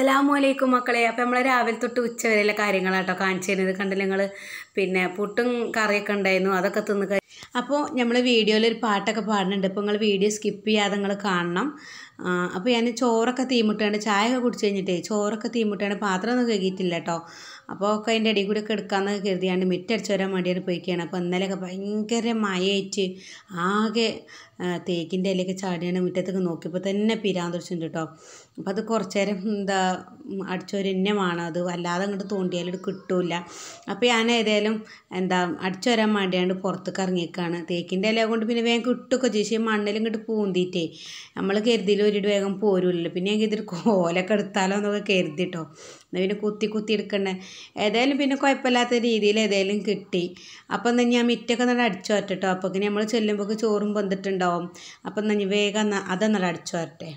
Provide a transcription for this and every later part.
അസ്സലാമു അലൈക്കും മക്കളെ അപ്പം നമ്മൾ രാവിലെ തൊട്ട് ഉച്ച വരെയുള്ള കാര്യങ്ങളാട്ടോ കാണിച്ചു തരുന്നത് കണ്ടില്ല നിങ്ങൾ പിന്നെ പുട്ടും കറിയൊക്കെ ഉണ്ടായിരുന്നു അതൊക്കെ തിന്ന് കഴി അപ്പോൾ നമ്മൾ വീഡിയോയിൽ ഒരു പാട്ടൊക്കെ പാടുന്നുണ്ട് ഇപ്പോൾ നിങ്ങൾ വീഡിയോ സ്കിപ്പ് ചെയ്യാതെ നിങ്ങൾ കാണണം അപ്പോൾ ഞാൻ ചോറൊക്കെ തീമിട്ടാണ് ചായ ഒക്കെ കുടിച്ച് കഴിഞ്ഞിട്ടേ ചോറൊക്കെ തീമിട്ടാണ് പാത്രം ഒന്നും കഴുകിയിട്ടില്ല കേട്ടോ അപ്പോൾ ഒക്കെ അതിൻ്റെ ഇടയിൽ കൂടെ ഒക്കെ എടുക്കാമെന്ന് കരുതിയാണ്ട് മിറ്റടിച്ച് വരാൻ വേണ്ടിയാണ് പോയിക്കുകയാണ് അപ്പോൾ ഇന്നലെയൊക്കെ ഭയങ്കര മഴയായിട്ട് ആകെ തേക്കിൻ്റെ ഇലയൊക്കെ ചാടിയാണ് മുറ്റത്തൊക്കെ നോക്കിയപ്പോൾ തന്നെ പിരാന്ത് പിടിച്ചിട്ടുണ്ട് കേട്ടോ അപ്പോൾ അത് കുറച്ച് നേരം എന്താ അടിച്ചൊരു എന്നെ വേണം അത് വല്ലാതെ അങ്ങോട്ട് തോണ്ടിയാലും ഇത് കിട്ടൂല അപ്പോൾ ഞാൻ ഏതായാലും എന്താ അടിച്ചു വരാൻ വേണ്ടിയാണ്ട് പുറത്തേക്ക് ഇറങ്ങിയേക്കാണ് തേക്കിൻ്റെ ഇല കൊണ്ട് പിന്നെ വേഗം കിട്ടുമൊക്കെ ചേച്ചി മണ്ണിൽ ഇങ്ങോട്ട് പൂന്തിയിട്ടേ നമ്മൾ കരുതിയിൽ ഒരു വേഗം പോരൂലല്ലോ പിന്നെ ഞാൻ ഇതിൽ കോലൊക്കെ എടുത്താലോ എന്നൊക്കെ കരുതിട്ടോ എന്നാൽ പിന്നെ കുത്തി കുത്തി എടുക്കണ്ടേ ഏതായാലും പിന്നെ കുഴപ്പമില്ലാത്ത രീതിയിൽ ഏതായാലും കിട്ടി അപ്പം എന്നാൽ ഞാൻ മിറ്റൊക്കെ നല്ല അടിച്ചു വരട്ടോ അപ്പോൾ നമ്മൾ ചെല്ലുമ്പോൾ ചോറും വന്നിട്ടുണ്ടാവും അപ്പം എന്നാൽ വേഗം അതൊന്നല്ല അടിച്ചു വരട്ടെ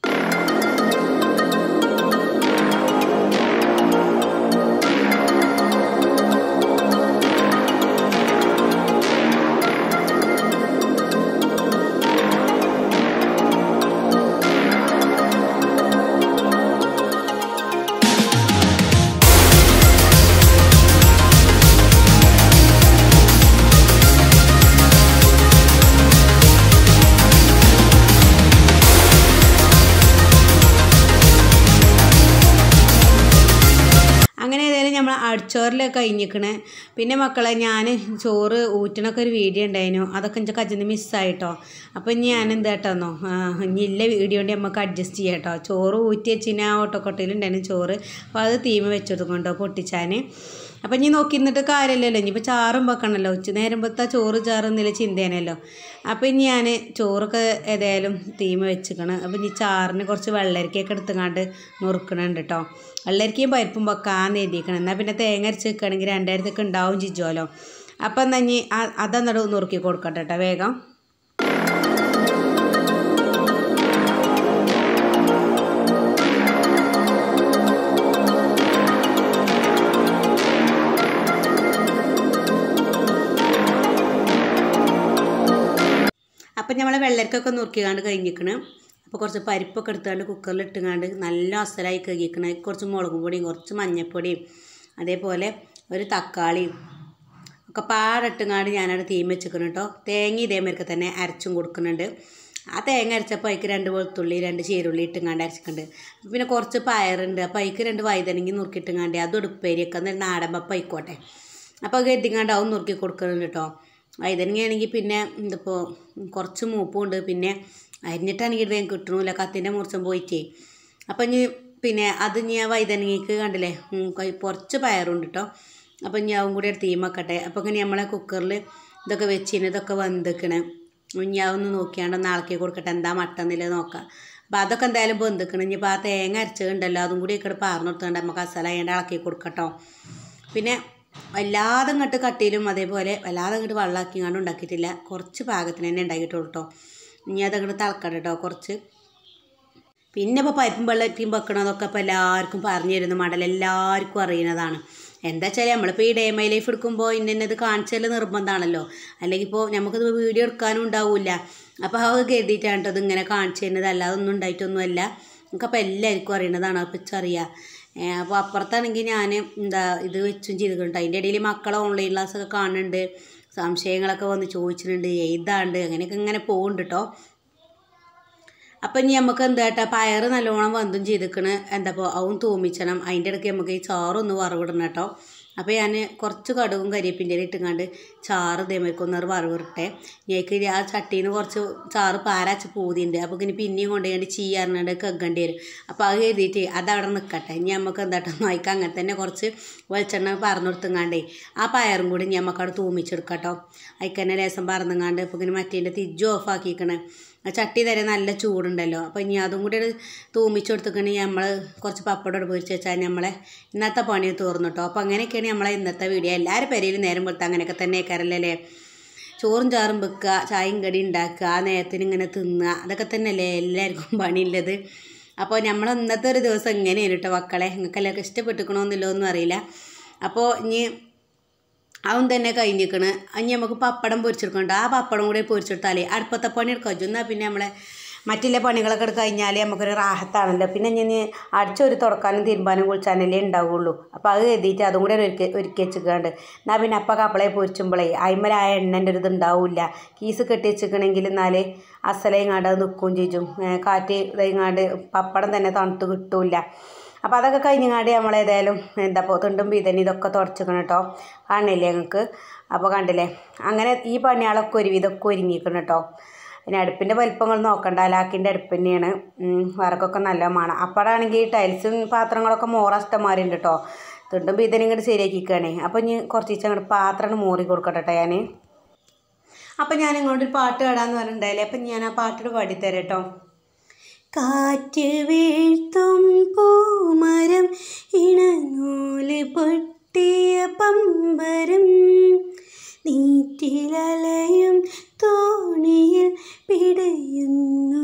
അങ്ങനെ ഏതായാലും നമ്മൾ അടിച്ചോറിലൊക്കെ കഴിഞ്ഞിക്കണേ പിന്നെ മക്കളെ ഞാൻ ചോറ് ഊറ്റണൊക്കെ ഒരു വീഡിയോ ഉണ്ടായിരുന്നു അതൊക്കെ എനിക്ക് കജിന്ന് മിസ്സായിട്ടോ അപ്പോൾ ഇനി ഞാൻ എന്താ കേട്ടോന്നോ ഇനി ഇല്ല വീഡിയോ കൊണ്ട് നമുക്ക് അഡ്ജസ്റ്റ് ചെയ്യാം കേട്ടോ ചോറ് ഊറ്റി വെച്ചിന് ആ ഓട്ടോക്കൊട്ടയിലുണ്ടായിരുന്നു ചോറ് അപ്പോൾ അത് തീമ വെച്ചെടുക്കൊണ്ടോ പൊട്ടിച്ചാൻ അപ്പം ഇനി നോക്കി നിന്നിട്ട് കാര്യമില്ലല്ലോ ഇനിയിപ്പോൾ ചാറും വെക്കണമല്ലോ ഉച്ച നേരമ്പത്തെ ചോറ് ചാറ് എന്നുള്ള ചിന്തയാണല്ലോ അപ്പോൾ ഇനി ഞാൻ ചോറൊക്കെ ഏതായാലും തീമ വെച്ചിക്കണം അപ്പോൾ ഇനി ചാറിന് കുറച്ച് വെള്ളരിക്കയൊക്കെ എടുത്തുങ്ങാണ്ട് നുറുക്കണുണ്ട് കേട്ടോ വെള്ളരിക്കയും പരിപ്പും വെക്കാന്ന് എഴുതിക്കണം എന്നാൽ പിന്നെ തേങ്ങ അരച്ച് വെക്കുകയാണെങ്കിൽ രണ്ടായിരത്തൊക്കെ ഉണ്ടാവും ചിജോലോ അപ്പം എന്നാൽ ഇനി അതൊന്നിട്ട് നുറുക്കി കൊടുക്കട്ടെ കേട്ടോ വേഗം അപ്പം നമ്മളെ വെള്ളരിക്കൊക്കെ നുറുക്കിക്കാണ്ട് കഴിഞ്ഞിക്കണ് അപ്പോൾ കുറച്ച് പരിപ്പൊക്കെ എടുത്തുകൊണ്ട് കുക്കറിൽ ഇട്ടുകൊണ്ട് നല്ല അസലായി കഴുകിക്കണം കുറച്ച് മുളകും പൊടിയും കുറച്ച് മഞ്ഞൾപ്പൊടിയും അതേപോലെ ഒരു തക്കാളിയും ഒക്കെ പാടിട്ടുങ്ങാണ്ട് ഞാനവിടെ തീം വെച്ചിക്കണം കേട്ടോ തേങ്ങ ഇതേമാതിരിക്ക് തന്നെ അരച്ചും കൊടുക്കുന്നുണ്ട് ആ തേങ്ങ അരച്ചപ്പോൾ അതിക്ക് രണ്ട് വെളുത്തുള്ളി രണ്ട് ചീരുള്ളി ഇട്ടുങ്ങാണ്ട് അരച്ചിട്ടുണ്ട് പിന്നെ കുറച്ച് പയറുണ്ട് അപ്പോൾ അതിക്ക് രണ്ട് വൈതനങ്ങി നുറുക്കിയിട്ടുങ്ങാണ്ട് അതും ഉടുപ്പേരിയൊക്കെ എന്നിട്ട് നാടൻ പപ്പ ആയിക്കോട്ടെ അപ്പോൾ കരുതിങ്ങാണ്ട് അതും നുറുക്കി കൊടുക്കുന്നുണ്ട് കേട്ടോ വൈതനങ്ങയാണെങ്കിൽ പിന്നെ ഇതിപ്പോൾ കുറച്ച് മൂപ്പുണ്ട് പിന്നെ അരിഞ്ഞിട്ടാണെങ്കിൽ വേഗം കിട്ടണമില്ല കത്തിൻ്റെ മുറിച്ചം പോയിട്ടേ അപ്പം ഇനി പിന്നെ അത് ഇനി ആ വൈതനങ്ങയ്ക്ക് കണ്ടില്ലേ കുറച്ച് പയറുണ്ട് കേട്ടോ അപ്പം ഇനി അതും കൂടി എടുത്ത് തീമക്കട്ടെ അപ്പോൾ ഇങ്ങനെ നമ്മളെ കുക്കറിൽ ഇതൊക്കെ വെച്ചിന് ഇതൊക്കെ വന്നിക്കണേ ഇനി അതൊന്ന് നോക്കിയാണ്ട് ഒന്ന് ഇളക്കി കൊടുക്കട്ടെ എന്താ മട്ടെന്നില്ല നോക്കാം അപ്പോൾ അതൊക്കെ എന്തായാലും ബന്ധിക്കണം ഇനിയിപ്പോൾ ആ തേങ്ങ അരച്ചതുണ്ടല്ലോ അതും കൂടി ഒക്കെ പാർന്നു കൊടുത്തുകൊണ്ട് നമുക്ക് മസാല ചെയ്യാണ്ട് ഇളക്കി കൊടുക്കട്ടോ പിന്നെ വല്ലാതെ ഇങ്ങോട്ട് കട്ടിയിലും അതേപോലെ വല്ലാതെ ഇങ്ങോട്ട് വെള്ളമാക്കി ഇങ്ങോട്ട് ഉണ്ടാക്കിയിട്ടില്ല കുറച്ച് പാകത്തിന് തന്നെ ഉണ്ടാക്കിയിട്ടുള്ളൂ കേട്ടോ ഇനി അതങ്ങോട്ട് തിളക്കട്ടെ കേട്ടോ കുറച്ച് പിന്നെ ഇപ്പോൾ പരിപ്പും വെള്ളറ്റിയും വെക്കണതൊക്കെ ഇപ്പോൾ എല്ലാവർക്കും പറഞ്ഞു തരുന്ന മടൽ എല്ലാവർക്കും അറിയുന്നതാണ് എന്താ വെച്ചാൽ നമ്മളിപ്പോൾ ഈ ഡേ മൈ ലൈഫ് എടുക്കുമ്പോൾ ഇന്നത് കാണിച്ചാൽ നിർബന്ധമാണല്ലോ അല്ലെങ്കിൽ ഇപ്പോൾ നമുക്കത് വീഡിയോ എടുക്കാനും ഉണ്ടാവില്ല അപ്പോൾ അത് കരുതിയിട്ടാണ് കേട്ടോ ഇതിങ്ങനെ കാണിച്ചു തരുന്നത് അല്ലാതെ ഒന്നും ഉണ്ടായിട്ടൊന്നുമല്ല നമുക്കപ്പോൾ എല്ലാവർക്കും അറിയുന്നതാണ് അപ്പോൾ ഇച്ചറിയാം അപ്പോൾ അപ്പുറത്താണെങ്കിൽ ഞാൻ എന്താ ഇത് വെച്ചും ചെയ്തിട്ടുണ്ട് അതിൻ്റെ ഇടയിൽ മക്കളെ ഓൺലൈൻ ക്ലാസ്സൊക്കെ കാണുന്നുണ്ട് സംശയങ്ങളൊക്കെ വന്ന് ചോദിച്ചിട്ടുണ്ട് എഴുതാണ്ട് അങ്ങനെയൊക്കെ ഇങ്ങനെ പോകുന്നുണ്ട് കേട്ടോ അപ്പം ഇനി നമുക്ക് എന്താ കേട്ടാ പയറ് നല്ലോണം വന്തും ചെയ്തിക്കണ് എന്താ ഇപ്പോൾ അവൻ തൂമിച്ചണം അതിൻ്റെ ഇടയ്ക്ക് നമുക്ക് ഈ ചാറൊന്ന് വറവിടണം കേട്ടോ അപ്പോൾ ഞാൻ കുറച്ച് കടുകും കരിയേപ്പിൻ്റെ ഇട്ടുങ്ങാണ്ട് ചാറ് ഇതേമാതിരിക്കൊന്നൊരു വറവിട്ടെ ഞേക്ക് ആ ചട്ടിയിൽ നിന്ന് കുറച്ച് ചാറ് പാരാച്ച് പൂതിയുണ്ട് അപ്പോൾ ഇനി പിന്നെയും കൊണ്ടുപോയി ചെയ്യാറുണ്ട് കെggണ്ടി വരും അപ്പോൾ അത് എഴുതിയിട്ട് അതവിടെ നിൽക്കട്ടെ ഇനി നമുക്ക് എന്താട്ടോ നോയിക്ക് അങ്ങനെ തന്നെ കുറച്ച് വെളിച്ചെണ്ണ പറന്നു കൊടുത്തുങ്ങാണ്ടേ ആ പയറും കൂടി ഇനി നമുക്ക് അവിടെ തൂമിച്ചെടുക്കാം കേട്ടോ അതിക്ക് തന്നെ ലേസം പറന്നുങ്ങാണ്ട് അപ്പോൾ ഇങ്ങനെ മറ്റേൻ്റെ തിജ്ജ് ഓഫ് ആക്കിക്കണേ ആ ചട്ടി തരെ നല്ല ചൂടുണ്ടല്ലോ അപ്പോൾ ഇനി അതും കൂടി തൂമിച്ച് കൊടുത്തിക്കണെങ്കിൽ നമ്മൾ കുറച്ച് പപ്പടം പൊരിച്ച് വെച്ചാൽ നമ്മളെ ഇന്നത്തെ പണി തീർന്നു കേട്ടോ അപ്പോൾ അങ്ങനെയൊക്കെയാണ് നമ്മളെ ഇന്നത്തെ വീഡിയോ എല്ലാവരും പെരയിൽ നേരം കൊടുത്താൽ അങ്ങനെയൊക്കെ തന്നെ കയറല്ലേ ചോറും ചാറും വെക്കുക ചായയും കടി ഉണ്ടാക്കുക ആ നേരത്തിന് ഇങ്ങനെ തിന്നുക അതൊക്കെ തന്നെയല്ലേ എല്ലാവർക്കും പണിയുള്ളത് അപ്പോൾ നമ്മൾ ഇന്നത്തെ ഒരു ദിവസം ഇങ്ങനെയാണ് കേട്ടോ മക്കളെ നിങ്ങൾക്ക് എല്ലാവർക്കും ഇഷ്ടപ്പെട്ടിക്കണമെന്നില്ലോ ഒന്നും അറിയില്ല അപ്പോൾ ഇനി അവൻ തന്നെ കഴിഞ്ഞിക്കണ് അഞ്ഞ് നമുക്ക് പപ്പടം പൊരിച്ചെടുക്കണ്ട ആ പപ്പടം കൂടെ പൊരിച്ചെടുത്താലേ അടുപ്പത്തെ പണി എടുക്കാൻ എന്നാൽ പിന്നെ നമ്മളെ മറ്റുള്ള പണികളൊക്കെ എടുത്ത് കഴിഞ്ഞാൽ നമുക്കൊരു റാഹത്താണല്ലോ പിന്നെ ഞാൻ അടിച്ചൊരു തുടക്കാനും തിരുമ്പാനും കുളിച്ചാനല്ലേ ഉണ്ടാവുള്ളൂ അപ്പോൾ അത് എഴുതിയിട്ട് അതും കൂടെ ഒരുക്കി ഒരുക്കി വെച്ചിക്കാണ്ട് എന്നാൽ പിന്നെ അപ്പം കപ്പളയെ പൊരിച്ചുമ്പോഴേ അയിമലായ എണ്ണൻ്റെ ഒരു ഇത് ഉണ്ടാവില്ല കീസ് കെട്ടി വെച്ചിക്കണമെങ്കിൽ എന്നാൽ അസലയിങ്ങാണ്ട് അത് നിൽക്കുകയും ചെയ്യും ഏ, കാറ്റ് ഇതായിങ്ങാണ്ട് പപ്പടം തന്നെ തണുത്ത് കിട്ടൂല അപ്പോൾ അതൊക്കെ കഴിഞ്ഞങ്ങാണ്ട് നമ്മളേതായാലും എന്താ ഇപ്പോൾ തിണ്ടും പീതനി ഇതൊക്കെ തുടച്ചിക്കണം കേട്ടോ കാണില്ലേ ഞങ്ങൾക്ക് അപ്പോൾ കണ്ടില്ലേ അങ്ങനെ ഈ പണികളൊക്കെ ഒരുവിധമൊക്കെ ഒരുങ്ങിക്കണം കേട്ടോ പിന്നെ അടുപ്പിൻ്റെ വലിപ്പങ്ങൾ നോക്കണ്ട അലാക്കിൻ്റെ അടുപ്പ് തന്നെയാണ് ഉം, വിറകൊക്കെ നല്ല മണം അപ്പോഴാണെങ്കിൽ ടൈൽസും പാത്രങ്ങളൊക്കെ മോറ ഇഷ്ടംമാരുണ്ട് കേട്ടോ തിണ്ടും പീതനി ഇങ്ങോട്ട് ശരിയാക്കിക്കുകയാണേ അപ്പോൾ ഇനി കുറച്ച് അങ്ങോട്ട് പാത്രം മൂറി കൊടുക്കട്ടെ കേട്ടോ ഞാൻ അപ്പം ഞാൻ ഇങ്ങോട്ടൊരു പാട്ട് പാടാന്ന് പറഞ്ഞിട്ടുണ്ടായില്ലേ അപ്പം ഞാൻ ആ പാട്ടോട് പാടിത്തരാം കേട്ടോ കാറ്റ് വീഴ്ത്തും പൂമരം ഇണനൂല് പൊട്ടിയ പമ്പരം നീറ്റിലലയും തോണിയിൽ പിടയുന്നു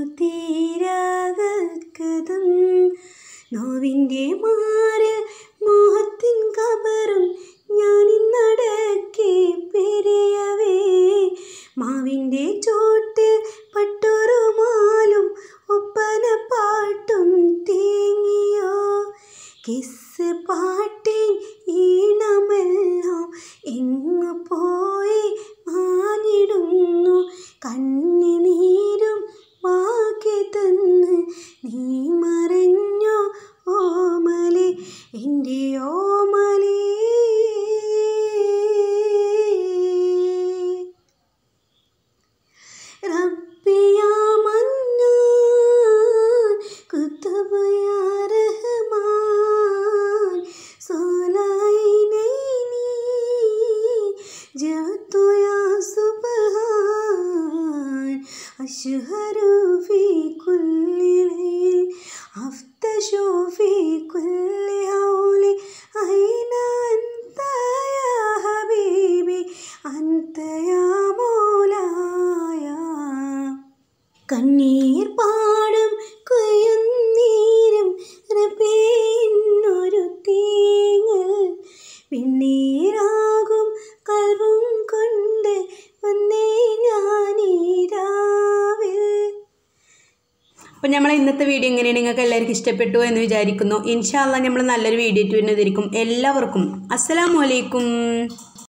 തീരാകൃതം നോവിൻ്റെ മാറിൽ മോഹത്തിൻ കബറും ഞാനിന്നടക്കി പെരിയവേ മാവിൻ്റെ ചോട്ടിൽ പട്ടുറുമാലും ഒപ്പന പാട്ടും തേങ്ങിയോ കിസ് പാട്ടിൻ ഈണമെല്ലാം എങ്ങു പോയി മാഞ്ഞിടുന്നു കണ്ണുനീരും ബാക്കി തന്ന് നീ മറിഞ്ഞോ ഓമലെ എൻ്റെ ഓമലേ ربي يا منان كتب يا رحمن صلينيني جئت يا سبحان أشهر في كل ليل أفتش في كل هول أين أنت يا حبيبي أنت يا مولاي കണ്ണീർ പാടും കൊയ്യുന്നീരും റബേന്നൊരു തേങ്ങൽ പിന്നീരാകും കൽവും കൊണ്ട് വന്നേ ഞാനീരാവിൽ അപ്പം നമ്മൾ ഇന്നത്തെ വീഡിയോ എങ്ങനെയാണ് നിങ്ങൾക്ക് എല്ലാവർക്കും ഇഷ്ടപ്പെട്ടു എന്ന് വിചാരിക്കുന്നു ഇൻഷാല്ല നമ്മൾ നല്ലൊരു വീഡിയോ ആയിട്ട് വരുന്നതായിരിക്കും എല്ലാവർക്കും അസ്സലാമു അലൈക്കും